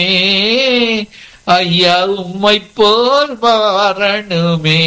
ஐயா உம்மை போல் வாரணுமே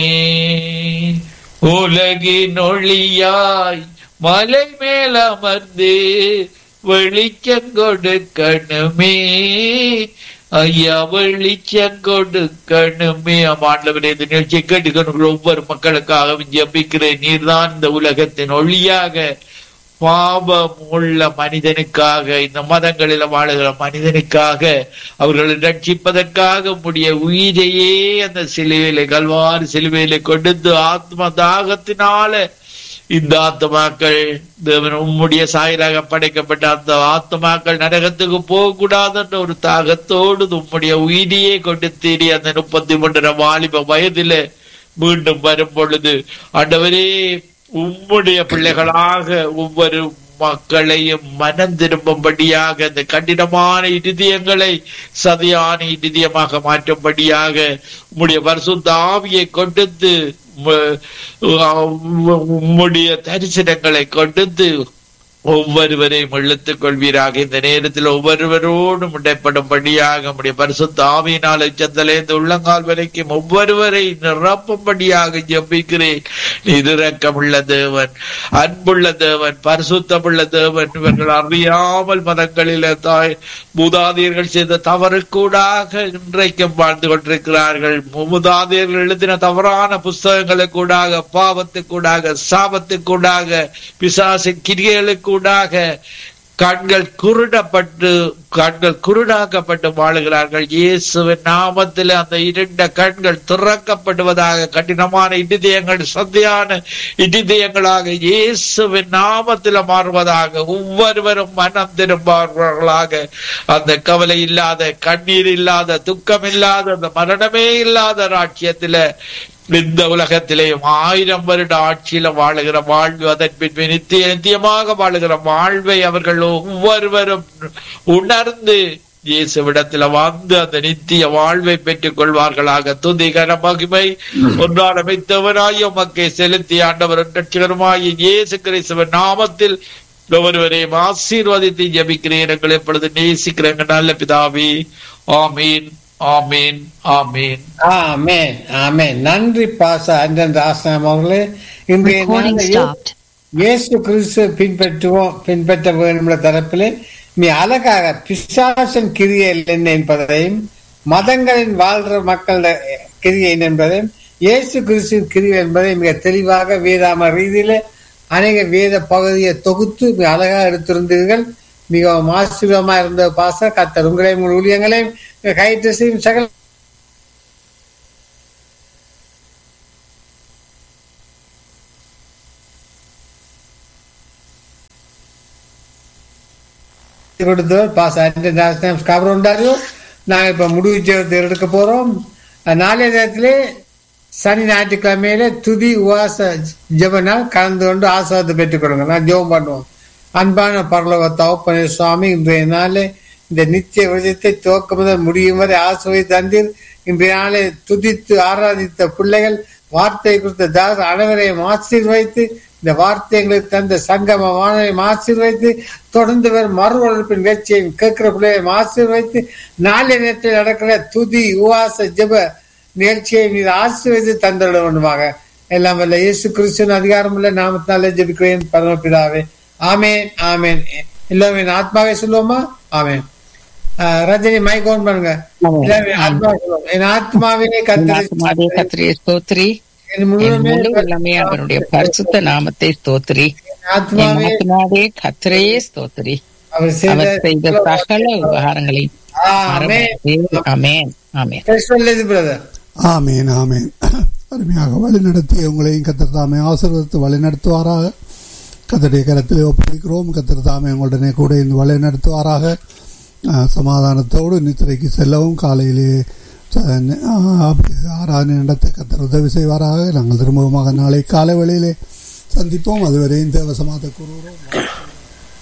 உலகின் ஒளியாய் மலை மேல் அமர்ந்து வெளிச்சம் கொடுக்கணுமே ஐயா வெளிச்சம் கொடுக்கணுமே ஆண்டவரே இந்த நிகழ்ச்சியை கேட்டுக்கணும் ஒவ்வொரு மக்களுக்காக ஜெபிக்கிறேன் நீர்தான் இந்த உலகத்தின் ஒளியாக பாவம் உள்ள மனிதனுக்காக இந்த மதங்களில் வாழுகிற மனிதனுக்காக அவர்களை ரட்சிப்பதற்காக உடைய உயிரையே அந்த சிலுவையில கல்வாறு சிலுவையில கொடுத்து ஆத்ம தாகத்தினால இந்த ஆத்மாக்கள் தேவன் உம்முடைய சாயலாக படைக்கப்பட்ட அந்த ஆத்மாக்கள் நரகத்துக்கு போகக்கூடாது என்ற ஒரு தாகத்தோடு உம்முடைய உயிரியே கொடுத்தீரி அந்த முப்பத்தி மூன்றரை வாலிப வயதில மீண்டும் வரும் பொழுது ஆண்டவரே உம்முடைய பிள்ளைகளாக ஒவ்வொரு மக்களையும் மனம் திரும்பும்படியாக இந்த கடினமான இருதயங்களை சதையான இருதயமாக மாற்றும்படியாக உம்முடைய பரிசுத்த ஆவியை கொடுத்து உம்முடைய தரிசனங்களை கொடுத்து ஒவ்வொருவரையும் இழுத்துக் கொள்வீராக இந்த நேரத்தில் ஒவ்வொருவரோடும் இடைப்படும்படியாக நம்முடைய பரிசுத்த ஆவியினால் எச்சத்திலேந்து உள்ளங்கால் வரைக்கும் ஒவ்வொருவரை நிரப்பும்படியாக ஜெபிக்கிறேன் நிதிரக்கமுள்ள தேவன் அன்புள்ள தேவன் பரிசுத்தமுள்ள தேவன் இவர்கள் அறியாமல் மதங்களில் தாய் மூதாதையர்கள் செய்த தவறுக்கூடாக இன்றைக்கும் வாழ்ந்து கொண்டிருக்கிறார்கள் மூதாதையர்கள் எழுதின தவறான புஸ்தகங்களுக்கூடாக பாவத்துக்கூடாக சாபத்துக்கூடாக பிசாசின் கிரியலுக்கு கூடாக கண்கள் குருடப்பட்டு கண்கள் குருடாக்கப்பட்டு வாழுகிறார்கள் இயேசுவின் நாமத்தில் அந்த இருண்ட கண்கள் திறக்கப்படுவதாக கடினமான இடிதயங்கள் சந்தையான இடிதயங்களாக இயேசுவின் நாமத்தில் மாறுவதாக ஒவ்வொருவரும் மனம் திரும்பவர்களாக அந்த கவலை இல்லாத கண்ணீர் இல்லாத துக்கம் இல்லாத அந்த மரணமே இல்லாத ராட்சியத்தில இந்த உலகத்திலேயும் ஆயிரம் வருட ஆட்சியில வாழுகிற வாழ்வு அதன் பின் நித்திய நித்தியமாக வாழுகிற வாழ்வை அவர்கள் ஒவ்வொருவரும் உணர்ந்து இயேசுவிடத்துல வந்து அந்த நித்திய வாழ்வை பெற்றுக் கொள்வார்களாக துதிகர மகிமை ஒன்றால் அமைத்தவராய் உமக்கை செலுத்தி ஆண்டவர் ரட்சகருமாய் இயேசு கிறிஸ்துவன் நாமத்தில் ஒவ்வொருவரையும் ஆசீர்வாதித்து ஜபிக்கிறேன் எங்களை எப்பொழுது நேசிக்கிறேன் நல்ல பிதாவே ஆமீன் ஆமீன் ஆமீன் ஆமேன் ஆமேன் நன்றி பாச அந்தந்த ஆசனம் அவர்களே இன்றைய Recording நாளில் stopped. இயேசு கிறிஸ்து பின்பற்றுவோம் பின்பற்ற வேண்டும் தரப்பிலே நீ அழகாக பிசாசன் கிரியல் என்ன என்பதையும் மதங்களின் வாழ்ற மக்கள் கிரியை என்ன என்பதையும் இயேசு கிறிஸ்துவின் கிரியை என்பதை மிக தெளிவாக வேதாம ரீதியில அநேக வேத பகுதியை தொகுத்து மிக அழகாக எடுத்திருந்தீர்கள் மிகவும் ஆசீர்வமா இருந்த பாச கத்தர் உங்களையும் உங்கள் ஊழியங்களையும் கைட்டு செய்யும் சகல கொடுத்தவர் பாஸ் அண்ட் கவர் உண்டாரு நாங்க இப்ப முடிவு ஜெபத்தை எடுக்க போறோம் நாளைய நேரத்திலே சனி ஞாயிற்றுக்கிழமையில துதி உவாச ஜெபனால் கலந்து கொண்டு ஆசிர்வாதத்தை பெற்றுக் கொடுங்க நான் ஜெபம் பண்ணுவோம் அன்பான பரலோக தவப்பனே சுவாமி இன்றைய நாளே இந்த நித்திய விஜயத்தை துவக்கம் முதல் முடியும் வரை ஆசிர்வதி தந்தீர் இன்றைய நாளை துதித்து ஆராதித்த பிள்ளைகள் வார்த்தை கொடுத்த தாஸ் அனைவரையும் ஆசீர்வைத்து இந்த வார்த்தை எங்களுக்கு தந்த சங்கம வானரையும் ஆசீர்வைத்து தொடர்ந்து வரும் மறு வளர்ப்பின் வெற்றியையும் கேட்கிற பிள்ளையையும் ஆசீர்வைத்து நாளைய நேரத்தில் நடக்கிற துதி உவாச ஜெப நிகழ்ச்சியை மீது ஆசீர்வதித்து தந்திட வேண்டுமாக எல்லாம் வல்ல இயேசு கிறிஸ்துவின் அதிகாரம் உள்ள நாமத்தினாலே ஜெபிக்கிறேன் பரமபிதாவே ஆமேன் ஆமேன் எல்லாமே என் ஆத்மாவே சொல்லுவோமா ஆமேன் ஆஹ் ரஜினி மைக் ஓன் பண்ணுங்க எல்லாமே ஆத்மாவே சொல்லுவோம் என் ஆத்மாவே ஆத்மாவே கத்திரி கத்திரியை ஸ்தோத்திரி என் என் முழுமே முழு உள்ளமே அவருடைய பரிசுத்த நாமத்தை ஸ்தோத்திரி என் என் ஆத்மாவே ஆத்மாவே கத்திரையே ஸ்தோத்திரி அவர் அவர் செய்த செய்த சகல உபகாரங்களையும் ஆமேன் மறவாதே. ஆமென் ஆமென் பிரதர் ஆமேன் ஆமேன் அருமையாக வழிநடத்திய உங்களையும் கத்தர் தாமே ஆசீர்வதித்து வழிநடத்துவாராக கத்தருடைய கரத்தில் ஒப்படைக்கிறோம் கத்தர் தாமே உங்களுடனே கூட இருந்து வழிநடத்துவாராக ஆஹ், சமாதானத்தோடு நித்திரைக்கு செல்லவும் காலையிலே ச- ஆஹ், அப்படி ஆராதனை நடத்த கத்தர் உதவி செய்வாராக நாங்கள் திரும்பவுமாக நாளை காலை வேளையிலே சந்திப்போம் அதுவரை இந்த வசமாக கூறுகிறோம்